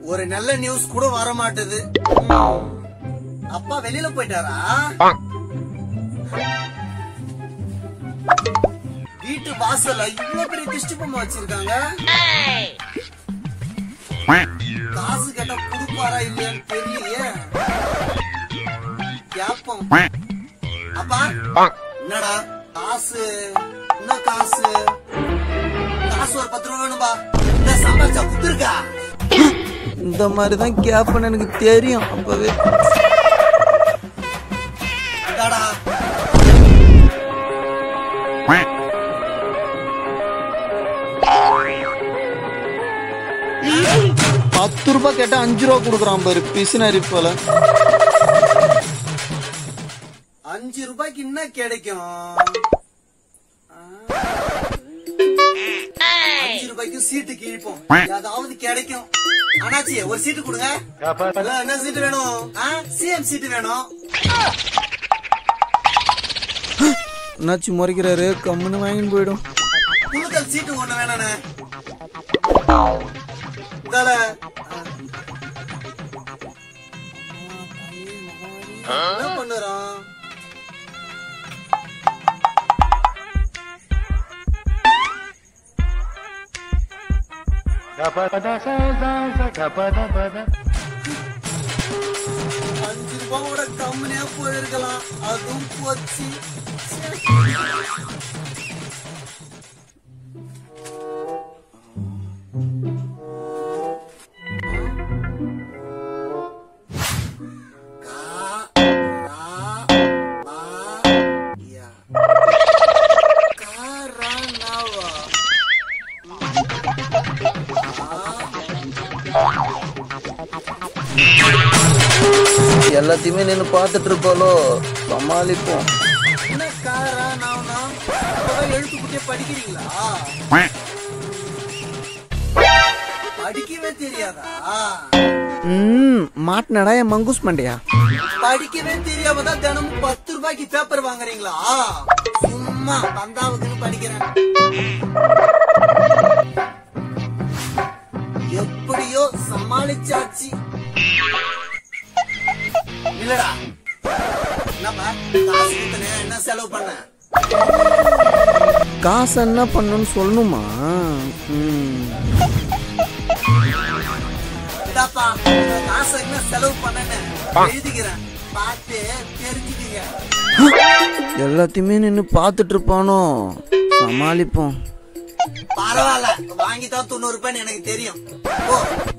ஒரு நல்ல நியூஸ் கூட வர மாட்டுது அப்பா வெளியில போயிட்டாரா வீட்டு வாசல்ல இவ்வளவு பெரிய திஷ்டி பொம்மை வச்சிருக்காங்க காசு கேட்டா கொடுப்பாரா இல்லையான்னு தெரியலையே கேப்போம் அப்பா என்னடா காசு என்ன காசு காசு ஒரு பத்து ரூபா வேணும்பா இந்த சம்பாதிச்சா குத்துருக்கா இந்த மாதிரி தான் கேட்பேன்னு எனக்கு தெரியும் அப்பவே இந்தாடா பத்து ரூபாய் கேட்டா அஞ்சு ரூபா கொடுக்குறான் பாரு பிசினரி போல அஞ்சு ரூபாய்க்கு என்ன கிடைக்கும் ஆ. அஞ்சு ரூபாய்க்கு சீட்டு கிழிப்போம் ஏதாவது கிடைக்கும் அண்ணாச்சி ஒரு சீட்டு கொடுங்க இல்ல, என்ன சீட்டு வேணும் சிஎம் சீட்டு வேணும் என்னாச்சு முறைக்கிறாரு கம்முன்னு வாங்கின்னு போயிடும் குழுக்கள் சீட்டு ஒண்ணு வேணானே இதால என்ன பண்ணுறான் அஞ்சு ரூபாவோட கம்முனே போயிருக்கலாம் அதுவும் போச்சு எல்லாத்தையுமே நின்று பார்த்துட்டு இருப்பாளோ சமாளிப்போம் என்ன காரா நாவனா இப்பதான் எழுத்துக்குட்டியே படிக்கிறீங்களா படிக்கவே தெரியாதா ம் மாட்டினடா என் மங்கூஸ் மண்டையா படிக்கவே தெரியாம தான் தினமும் பத்து ரூபாய்க்கு பேப்பர் வாங்குறீங்களா சும்மா பந்தாவுக்குன்னு படிக்கிறேன் எப்படியோ சமாளிச்சாச்சு இல்லடா என்னப்பா காசு கொடுத்தனே என்ன செலவு பண்ண காசு என்ன பண்ணணும்னு சொல்லணுமா ம் இதாப்பா காசு என்ன செலவு பண்ணேன்னு எழுதிக்கிறேன் பார்த்து தெரிஞ்சுக்கீங்க எல்லாத்தையுமே நின்று பார்த்துட்டு இருப்பானோ சமாளிப்போம் பரவாயில்ல வாங்கி தான் தொண்ணூறு ரூபாய்ன்னு எனக்கு தெரியும் ஓ